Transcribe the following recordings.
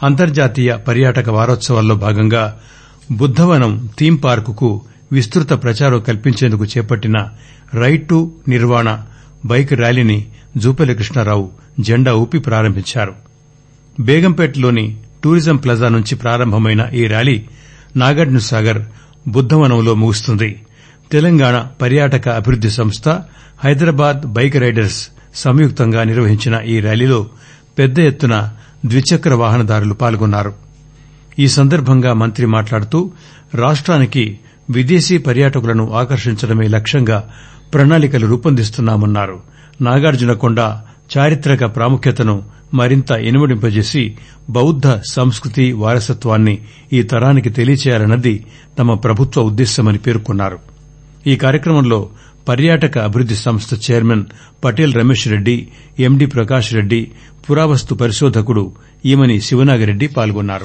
అంతర్జాతీయ పర్యాటక వారోత్సవాల్లో భాగంగా బుద్దవనం థీమ్ పార్కుకు విస్తృత ప్రచారం కల్పించేందుకు చేపట్టిన రైట్ టు నిర్వాణ బైక్ ర్యాలీని జూపల్లి కృష్ణారావు జెండా ఊపి ప్రారంభించారు బేగంపేటలోని టూరిజం ప్లాజా నుంచి ప్రారంభమైన ఈ ర్యాలీ నాగార్జున సాగర్ బుద్దవనంలో ముగుస్తుంది తెలంగాణ పర్యాటక అభివృద్ది సంస్థ హైదరాబాద్ బైక్ రైడర్స్ సంయుక్తంగా నిర్వహించిన ఈ ర్యాలీలో పెద్ద ఎత్తున ద్విచక్ర వాహనదారులు పాల్గొన్నారు ఈ సందర్భంగా మంత్రి మాట్లాడుతూ రాష్ట్రానికి విదేశీ పర్యాటకులను ఆకర్షించడమే లక్ష్యంగా ప్రణాళికలు రూపొందిస్తున్నామన్నారు నాగార్జునకొండ చారిత్రక ప్రాముఖ్యతను మరింత ఇనుమడింపజేసి బౌద్ద సంస్కృతి వారసత్వాన్ని ఈ తరానికి తెలియచేయాలన్నది తమ ప్రభుత్వ ఉద్దేశ్యమని పేర్కొన్నారు ఈ కార్యక్రమంలో పర్యాటక అభివృద్ది సంస్థ చైర్మన్ పటేల్ రమేష్ రెడ్డి ఎండి ప్రకాష్ రెడ్డి పురావస్తు పరిశోధకుడు ఈమని శివనాగిరెడ్డి పాల్గొన్నారు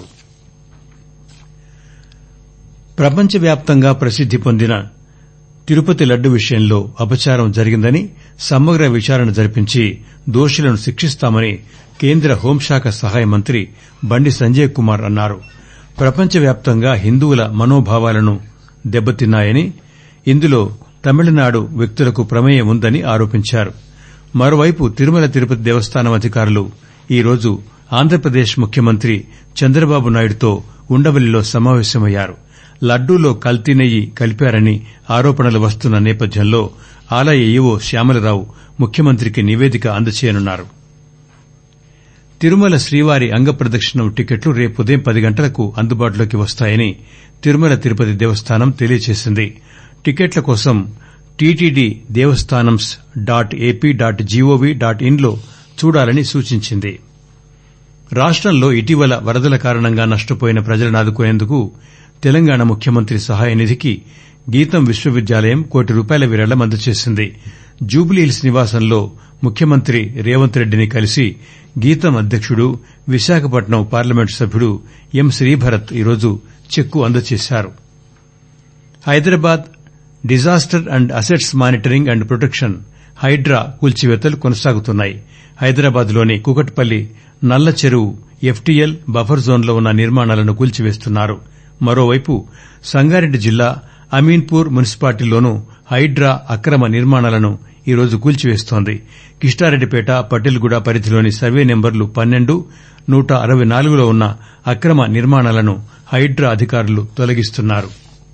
ప్రపంచవ్యాప్తంగా ప్రసిద్ది పొందిన తిరుపతి లడ్డు విషయంలో అపచారం జరిగిందని సమగ్ర విచారణ జరిపించి దోషులను శిక్షిస్తామని కేంద్ర హోంశాఖ సహాయ మంత్రి బండి సంజయ్ కుమార్ అన్నారు ప్రపంచవ్యాప్తంగా హిందువుల మనోభావాలను దెబ్బతిన్నాయని ఇందులో తమిళనాడు వ్యక్తులకు ప్రమేయం ఉందని ఆరోపించారు మరోవైపు తిరుమల తిరుపతి దేవస్థానం అధికారులు ఈరోజు ఆంధ్రప్రదేశ్ ముఖ్యమంత్రి చంద్రబాబు నాయుడుతో ఉండవల్లిలో సమావేశమయ్యారు లడ్డూలో కల్తీ నెయ్యి కలిపారని ఆరోపణలు వస్తున్న నేపథ్యంలో ఆలయ ఈవో శ్యామలరావు ముఖ్యమంత్రికి నివేదిక అందజేయనున్నారు తిరుమల శ్రీవారి అంగప్రదక్షిణం టికెట్లు రేపు ఉదయం పది గంటలకు అందుబాటులోకి వస్తాయని తిరుమల తిరుపతి దేవస్థానం తెలియజేసింది టికెట్ల కోసం TTD devasthanams dot AP dot gov dot ఇన్లో చూడాలని సూచించింది రాష్టంలో ఇటీవల వరదల కారణంగా నష్టపోయిన ప్రజలను ఆదుకునేందుకు తెలంగాణ ముఖ్యమంత్రి సహాయ నిధికి గీతం విశ్వవిద్యాలయం కోటి రూపాయల విరాళం అందజేసింది జూబ్లీహిల్స్ నివాసంలో ముఖ్యమంత్రి రేవంత్ రెడ్డిని కలిసి గీతం అధ్యకుడు విశాఖపట్నం పార్లమెంటు సభ్యుడు ఎం శ్రీభరత్ ఈరోజు చెక్కు అందజేశారు Hyderabad disaster and assets monitoring and protection Hydraa కూల్చివేతలు కొనసాగుతున్నాయి హైదరాబాద్లోని కూకట్పల్లి నల్ల చెరువు ఎఫ్టీఎల్ బఫర్ జోన్లో ఉన్న నిర్మాణాలను కూల్చివేస్తున్నారు మరోవైపు సంగారెడ్డి జిల్లా అమీన్పూర్ మున్సిపాలిటీలోనూ హైడ్రా అక్రమ నిర్మాణాలను ఈరోజు కూల్చివేస్తోంది కిష్టారెడ్డిపేట పటేల్గూడ పరిధిలోని సర్వే నెంబర్లు పన్నెండు నూట అరవై నాలుగులో ఉన్న అక్రమ నిర్మాణాలను హైడ్రా అధికారులు తొలగిస్తున్నారు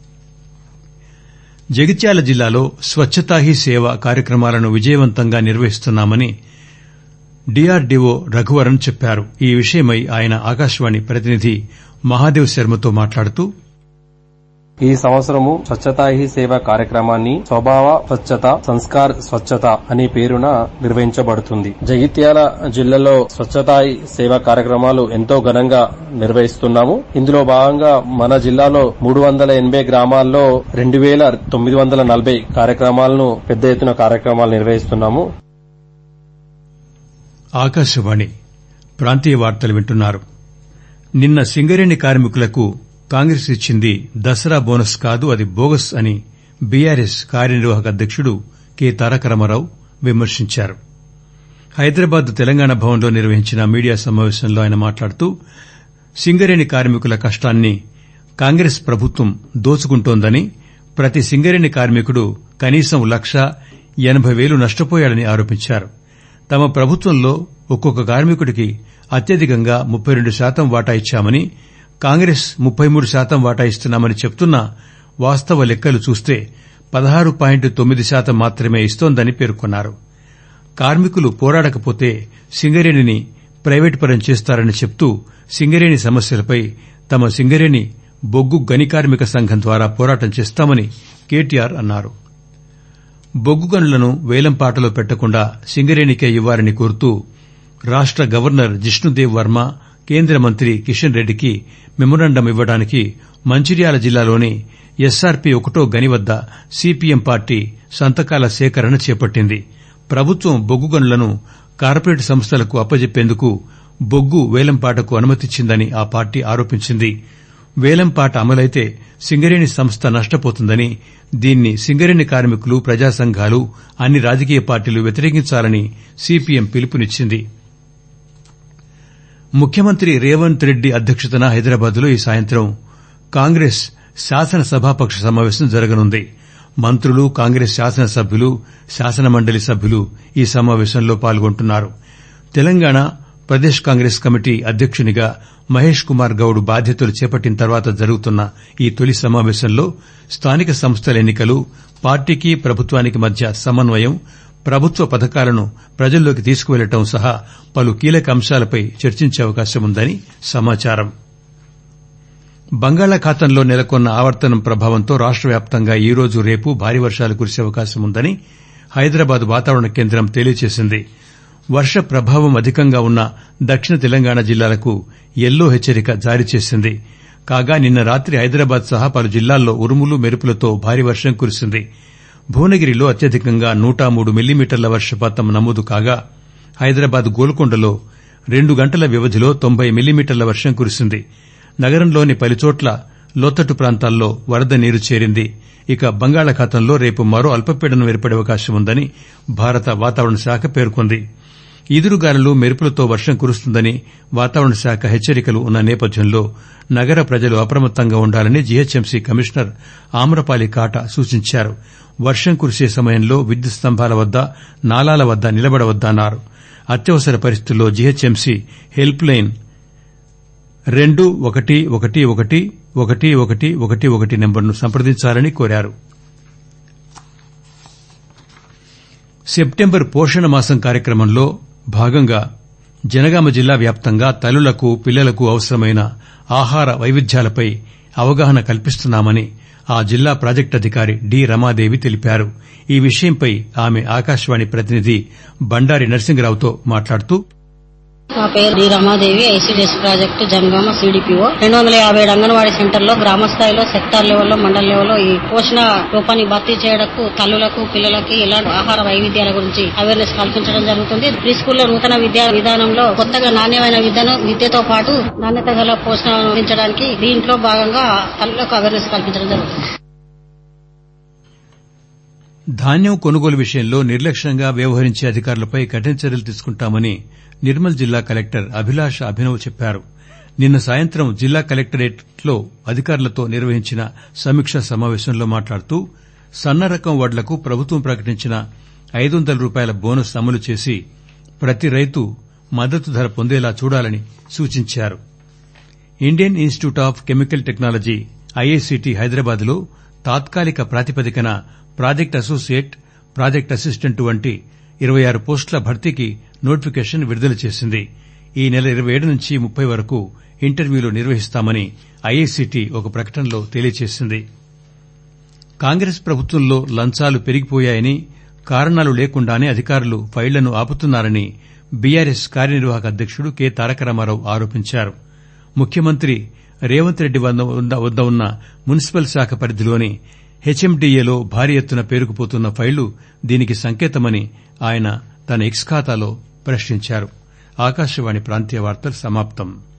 జగిత్యాల జిల్లాలో స్వచ్చతా హీ సేవ కార్యక్రమాలను విజయవంతంగా నిర్వహిస్తున్నామని డీఆర్డీఓ రఘువరన్ చెప్పారు ఈ విషయమై ఆయన ఆకాశవాణి ప్రతినిధి మహాదేవ్ శర్మతో మాట్లాడుతూ ఈ సంవత్సరము స్వచ్ఛతా హీ సేవ కార్యక్రమాన్ని స్వభావ స్వచ్ఛత సంస్కార్ స్వచ్ఛత అనే పేరున నిర్వహించబడుతుంది జగిత్యాల జిల్లాలో స్వచ్ఛతా హీ సేవ కార్యక్రమాలు ఎంతో ఘనంగా నిర్వహిస్తున్నాము ఇందులో భాగంగా మన జిల్లాలో మూడు వందల ఎనభై గ్రామాల్లో రెండు వేల తొమ్మిది వందల నలభై కార్యక్రమాలను పెద్ద ఎత్తున కార్యక్రమాలు నిర్వహిస్తున్నాము ఆకాశవాణి ప్రాంతీయ వార్తలు వింటున్నారు నిన్న సింగరేణి కార్మికులకు కాంగ్రెస్ ఇచ్చింది దసరా బోనస్ కాదు అది బోగస్ అని బీఆర్ఎస్ కార్యనిర్వాహక అధ్యకుడు కె తారక రామారావు విమర్శించారు హైదరాబాద్ తెలంగాణ భవన్లో నిర్వహించిన మీడియా సమావేశంలో ఆయన మాట్లాడుతూ సింగరేణి కార్మికుల కష్టాన్ని కాంగ్రెస్ ప్రభుత్వం దోచుకుంటోందని ప్రతి సింగరేణి కార్మికుడు కనీసం లక్ష ఎనబై వేలు నష్టపోయాడని ఆరోపించారు తమ ప్రభుత్వంలో ఒక్కొక్క కార్మికుడికి అత్యధికంగా ముప్పై రెండు శాతం వాటా ఇచ్చామని కాంగ్రెస్ ముప్పై మూడు శాతం వాటా ఇస్తున్నామని చెప్తున్నా వాస్తవ లెక్కలు చూస్తే పదహారు పాయింట్ తొమ్మిది శాతం మాత్రమే ఇస్తోందని పేర్కొన్నారు కార్మికులు పోరాడకపోతే సింగరేణిని ప్రైవేటు పరం చేస్తారని చెప్తూ సింగరేణి సమస్యలపై తమ సింగరేణి బొగ్గు గని కార్మిక సంఘం ద్వారా పోరాటం చేస్తామని కేటీఆర్ అన్నారు బొగ్గు గనులను వేలంపాటలో పెట్టకుండా సింగరేణికే ఇవ్వాలని కోరుతూ రాష్ట గవర్నర్ జిష్ణుదేవ్ వర్మ కేంద్ర మంత్రి కిషన్ రెడ్డికి మెమోరాండం ఇవ్వడానికి మంచిర్యాల జిల్లాలోని ఎస్ఆర్పీ ఒకటో గని వద్ద సిపిఎం పార్టీ సంతకాల సేకరణ చేపట్టింది ప్రభుత్వం బొగ్గు గనులను కార్పొరేట్ సంస్థలకు అప్పజెప్పేందుకు బొగ్గు వేలంపాటకు అనుమతిచ్చిందని ఆ పార్టీ ఆరోపించింది వేలంపాట అమలైతే సింగరేణి సంస్థ నష్టపోతుందని దీన్ని సింగరేణి కార్మికులు ప్రజా సంఘాలు అన్ని రాజకీయ పార్టీలు వ్యతిరేకించాలని సిపిఎం పిలుపునిచ్చింది ముఖ్యమంత్రి రేవంత్ రెడ్డి అధ్యక్షతన హైదరాబాద్లో ఈ సాయంత్రం కాంగ్రెస్ శాసనసభాపక్ష సమావేశం జరగనుంది మంత్రులు కాంగ్రెస్ శాసనసభ్యులు శాసనమండలి సభ్యులు ఈ సమావేశంలో పాల్గొంటున్నారు తెలంగాణ ప్రదేశ్ కాంగ్రెస్ కమిటీ అధ్యక్షునిగా మహేష్ కుమార్ గౌడ్ బాధ్యతలు చేపట్టిన తర్వాత జరుగుతున్న ఈ తొలి సమావేశంలో స్థానిక సంస్థల ఎన్నికలు పార్టీకి ప్రభుత్వానికి మధ్య సమన్వయం ప్రభుత్వ పథకాలను ప్రజల్లోకి తీసుకువెళ్లడం సహా పలు కీలక అంశాలపై చర్చించే అవకాశం ఉందని సమాచారం బంగాళాఖాతంలో నెలకొన్న ఆవర్తనం ప్రభావంతో రాష్ట వ్యాప్తంగా ఈరోజు రేపు భారీ వర్షాలు కురిసే అవకాశం ఉందని హైదరాబాద్ వాతావరణ కేంద్రం తెలియజేసింది వర్ష ప్రభావం అధికంగా ఉన్న దక్షిణ తెలంగాణ జిల్లాలకు యెల్లో హెచ్చరిక జారీ చేసింది కాగా నిన్న రాత్రి హైదరాబాద్ సహా పలు జిల్లాల్లో ఉరుములు మెరుపులతో భారీ వర్షం కురిసింది భువనగిరిలో అత్యధికంగా నూట మూడు మిల్లీమీటర్ల వర్షపాతం నమోదు కాగా హైదరాబాద్ గోల్కొండలో రెండు గంటల వ్యవధిలో తొంభై మిల్లీమీటర్ల వర్షం కురిసింది నగరంలోని పలుచోట్ల లోతట్టు ప్రాంతాల్లో వరద నీరు చేరింది ఇక బంగాళాఖాతంలో రేపు మరో అల్పపీడనం ఏర్పడే అవకాశం ఉందని భారత వాతావరణ శాఖ పేర్కొంది ఈదురుగాలులు మెరుపులతో వర్షం కురుస్తుందని వాతావరణ శాఖ హెచ్చరికలు ఉన్న నేపథ్యంలో నగర ప్రజలు అప్రమత్తంగా ఉండాలని జీహెచ్ఎంసీ కమిషనర్ ఆమ్రపాలి కాటా సూచించారు వర్షం కురిసే సమయంలో విద్యుత్ స్తంభాల వద్ద నాలాల వద్ద నిలబడవద్దన్నారు అత్యవసర పరిస్థితుల్లో జీహెచ్ఎంసీ హెల్ప్ లైన్ రెండు ఒకటి ఒకటి ఒకటి ఒకటి ఒకటి ఒకటి ఒకటి నెంబర్ను సంప్రదించాలని కోరారు సెప్టెంబర్ పోషణ మాసం కార్యక్రమంలో భాగంగా జనగామ జిల్లా వ్యాప్తంగా తల్లులకు పిల్లలకు అవసరమైన ఆహార వైవిధ్యాలపై అవగాహన కల్పిస్తున్నామని ఆ జిల్లా ప్రాజెక్టు అధికారి డి రమాదేవి తెలిపారు ఈ విషయంపై ఆమె ఆకాశవాణి ప్రతినిధి బండారి నరసింగరావుతో మాట్లాడుతూ నా పేరు D Ramadevi ICDS project Jangaon CDPO రెండు వందల యాభై ఏడు అంగన్వాడీ సెంటర్లో గ్రామ స్థాయిలో సెక్టార్ లెవెల్లో మండల లెవెల్లో ఈ పోషణ రూపాన్ని భర్తీ చేయడానికి తల్లులకు పిల్లలకి ఇలాంటి ఆహార వైవిధ్యాల గురించి అవేర్నెస్ కల్పించడం జరుగుతుంది ప్రీ స్కూల్లో నూతన విద్యా విధానంలో కొత్తగా నాణ్యమైన విద్యను విద్యతో పాటు నాణ్యత గల పోషణ అందించడానికి దీంట్లో భాగంగా తల్లులకు అవేర్నెస్ కల్పించడం జరుగుతుంది ధాన్యం కొనుగోలు విషయంలో నిర్లక్ష్యంగా వ్యవహరించే అధికారులపై కఠిన చర్యలు తీసుకుంటామని నిర్మల్ జిల్లా కలెక్టర్ అభిలాష అభినవ్ చెప్పారు నిన్న సాయంత్రం జిల్లా కలెక్టరేట్లో అధికారులతో నిర్వహించిన సమీక్షా సమావేశంలో మాట్లాడుతూ సన్న రకం వడ్లకు ప్రభుత్వం ప్రకటించిన ఐదు వందల రూపాయల బోనస్ అమలు చేసి ప్రతి రైతు మద్దతు ధర పొందేలా చూడాలని సూచించారు Indian institute of chemical technology IICT Hyderabad లో తాత్కాలిక ప్రాతిపదికన ప్రాజెక్ట్ అసోసియేట్ ప్రాజెక్ట్ అసిస్టెంట్ వంటి ఇరవై ఆరు పోస్టుల భర్తీకి నోటిఫికేషన్ విడుదల చేసింది ఈ నెల ఇరవై ఏడు నుంచి ముప్పై వరకు ఇంటర్వ్యూలు నిర్వహిస్తామని ఐఐసిటి ఒక ప్రకటనలో తెలియజేసింది కాంగ్రెస్ ప్రభుత్వంలో లంచాలు పెరిగిపోయాయని కారణాలు లేకుండానే అధికారులు ఫైళ్లను ఆపుతున్నారని బీఆర్ఎస్ కార్యనిర్వాహక అధ్యకుడు కె తారక రామారావు ఆరోపించారు ముఖ్యమంత్రి రేవంత్ రెడ్డి వద్ద ఉన్న మున్సిపల్ శాఖ పరిధిలోని హెచ్ఎండిఏలో భారీ ఎత్తున పేరుకుపోతున్న ఫైళ్లు దీనికి సంకేతమని ఆయన తన ఎక్స్ ఖాతాలో ప్రశ్నించారు ఆకాశవాణి ప్రాంతీయ వార్తలు సమాప్తం